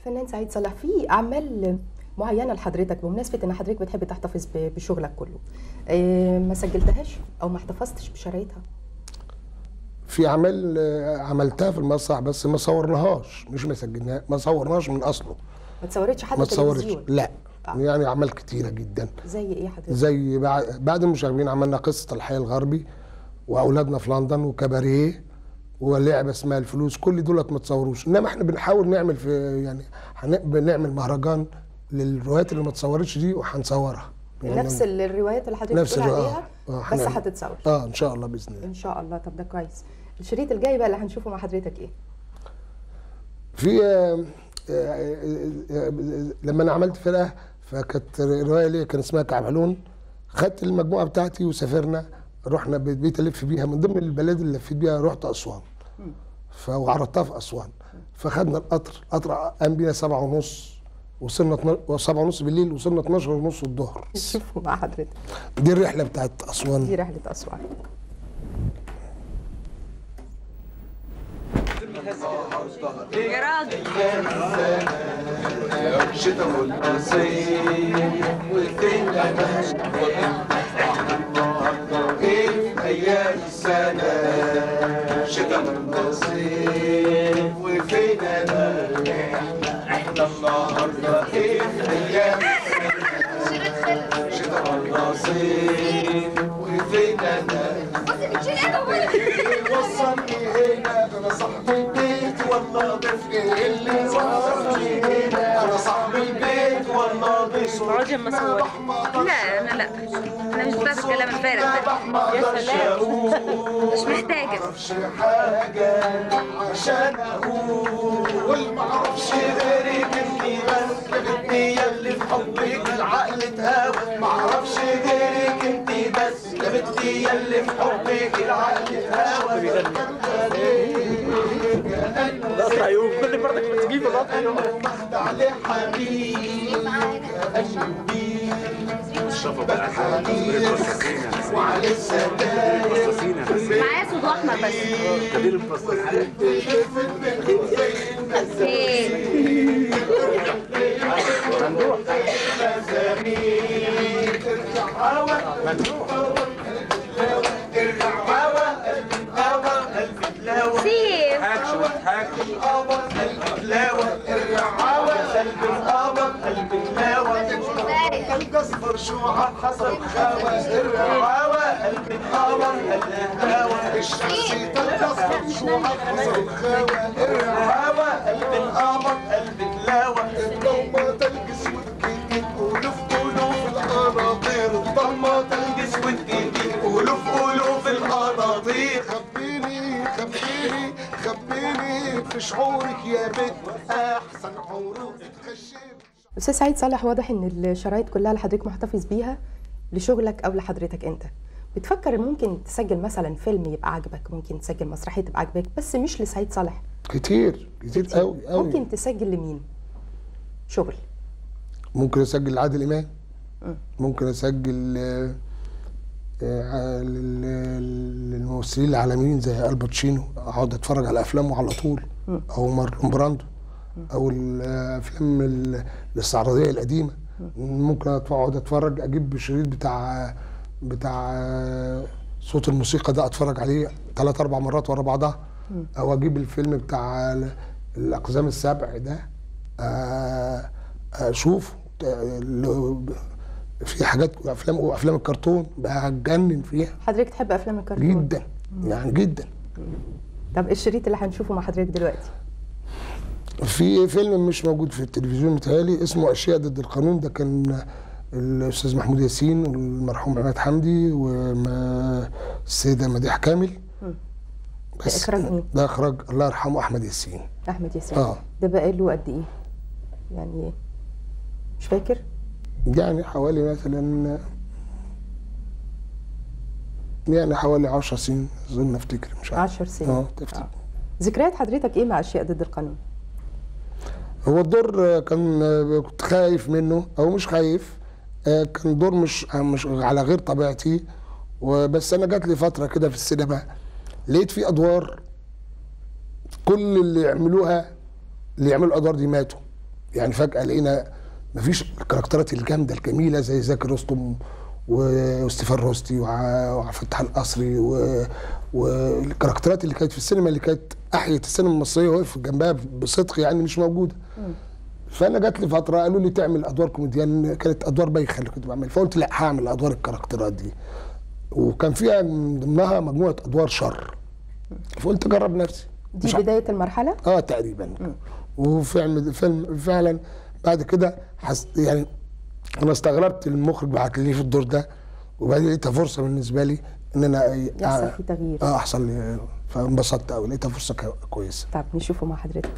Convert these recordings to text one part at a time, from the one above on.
فنان سعيد صالح في اعمال معينه لحضرتك بمناسبه ان حضرتك بتحب تحتفظ ب- بشغلك كله إيه، ما سجلتهاش او ما احتفظتش بشرايطها في اعمال آه، عملتها في المسرح بس ما صورناهاش مش ما سجلناها ما صورناش من اصله ما تصورتش حتى ما تصورتش تلفزيون لا آه. يعني اعمال كتيره جدا زي ايه حضرتك زي بع- بعد المشاغبين عملنا قصه الحي الغربي واولادنا في لندن وكباريه ولعبه اسمها الفلوس كل دولت ما تصوروش انما احنا بنحاول نعمل في يعني هن- بنعمل مهرجان للروايات اللي ما اتصورتش دي وهنصورها يعني نفس ال- الروايات اللي حضرتك نفس بتقول الروا- عليها آه، بس هنعمل. هتتصور اه ان شاء الله باذن الله ان شاء الله طب ده كويس الشريط الجاي بقى اللي هنشوفه مع حضرتك ايه في آه، آه، آه، لما انا عملت فرقه فكانت روايه ليا كان اسمها كعبلون خدت المجموعه بتاعتي وسافرنا رحنا بيت الف بيها من ضمن البلاد اللي لفيت بيها رحت اسوان ف- وعرضتها في اسوان فخدنا القطر القطر قام بينا سبعة ونص وصلنا اتنا- سبعة ونص بالليل وصلنا 12 ونص الظهر نشوفه مع حضرتك دي الرحله بتاعت اسوان دي رحله اسوان يا راجل الشتاء والصيف والدنيا كيف ايام السنه شتاء والصيف وفين انا احنا النهارده كيف ايام شتاء والصيف وفين انا وصلني هنا انا صاحب البيت والله ضيفني اللي وصلني هنا انا صاحب البيت والله ضيفني اقعدي اما اصور لا انا لا انا مش بتاعت الكلام الفارغ ده يا سلام مش محتاجه معرفش حاجة عشان أقول معرفش غيرك انتي بس جابتني ياللي في حبك العقل اتهاوى معرفش غيرك انتي بس جابتني ياللي في حبك العقل اتهاوى لا عيوب كل برضك بتجيب لا عيوب مخد عليه حبيب قلبي حنين وعليه السداير معايا صوت احمر بس ايه سيف قلب اصفر شو عم حصل خاوة الرعاوة قلب انقاوة الهواوة الشمس قلب اصفر شو عم حصل خاوة الرعاوة قلب انقاوة قلب تلاوة الضلمة تلقس وتكيكي ألوف ألوف القناطير الضلمة تلقس وتكيكي ألوف ألوف القناطير خبيني خبيني خبيني في شعورك يا بنت أحسن عروق تخشي استاذ سعيد صالح واضح ان الشرايط كلها اللي حضرتك محتفظ بيها لشغلك او لحضرتك انت بتفكر ممكن تسجل مثلا فيلم يبقى عاجبك ممكن تسجل مسرحيه تبقى عاجبك بس مش لسعيد صالح كتير كتير قوي قوي ممكن تسجل لمين شغل ممكن اسجل لعادل امام ممكن اسجل آه، آه، لل- للممثلين العالميين زي الباتشينو اقعد اتفرج على افلامه على طول او مارلون براندو او الافلام ال- الاستعراضيه القديمه ممكن اقعد اتفرج اجيب الشريط بتاع بتاع آه، صوت الموسيقى ده اتفرج عليه ثلاث اربع مرات ورا بعضها او اجيب الفيلم بتاع ال- الاقزام السبع ده آه، اشوف في حاجات افلام وافلام الكرتون بتجنن فيها حضرتك تحب افلام الكرتون جدا يعني جدا طب الشريط اللي هنشوفه مع حضرتك دلوقتي في فيلم مش موجود في التلفزيون متهيألي اسمه اشياء ضد القانون ده كان الاستاذ محمود ياسين والمرحوم عماد حمدي والسيده مديحه كامل ده إخراج مين؟ ده اخراج الله يرحمه احمد ياسين احمد ياسين اه ده بقى له قد ايه يعني مش فاكر يعني حوالي مثلا يعني حوالي 10 سنين اظن افتكر مش عارف 10 سنين اه تفتكر آه. ذكريات حضرتك ايه مع اشياء ضد القانون هو الدور آه، كان آه، كنت خايف منه او مش خايف آه، كان دور مش مش على غير طبيعتي وبس انا جات لي فتره كده في السينما لقيت في ادوار كل اللي يعملوها اللي يعملوا الادوار دي ماتوا يعني فجاه لقينا مفيش الكاركترات الجامده الجميله زي زكي رستم و- وستيفان روستي وع- وعبد الفتاح القصري و- والكاركترات اللي كانت في السينما اللي كانت احيت السينما المصريه وقف جنبها بصدق يعني مش موجوده فانا جات لي فتره قالوا لي تعمل ادوار كوميديان كانت ادوار بايخه اللي كنت بعمل فقلت لا هعمل ادوار الكاركترات دي وكان فيها من ضمنها مجموعه ادوار شر فقلت اجرب نفسي دي مش ع- بدايه المرحله اه تقريبا وفعلا فيلم فعلا بعد كده حس يعني انا استغربت المخرج بعت لي في الدور ده وبعدين لقيتها فرصه بالنسبه لي ان انا يحصل في تغيير اه احصل لي فانبسطت قوي لقيتها فرصه كو- كويسه طب نشوفه مع حضرتك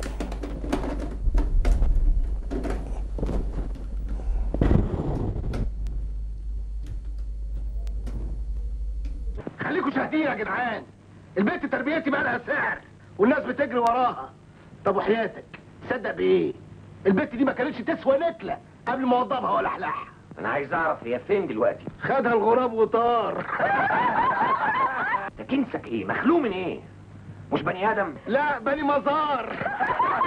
خليكوا شاهدين يا جدعان البنت تربيتي بقى لها سعر والناس بتجري وراها طب وحياتك تصدق بايه البنت دي ما كانتش تسوى نكله قبل ما اوضبها ولا احلحها انا عايز اعرف هي فين دلوقتي خدها الغراب وطار ده كنسك ايه مخلوق من ايه مش بني ادم لا بني مزار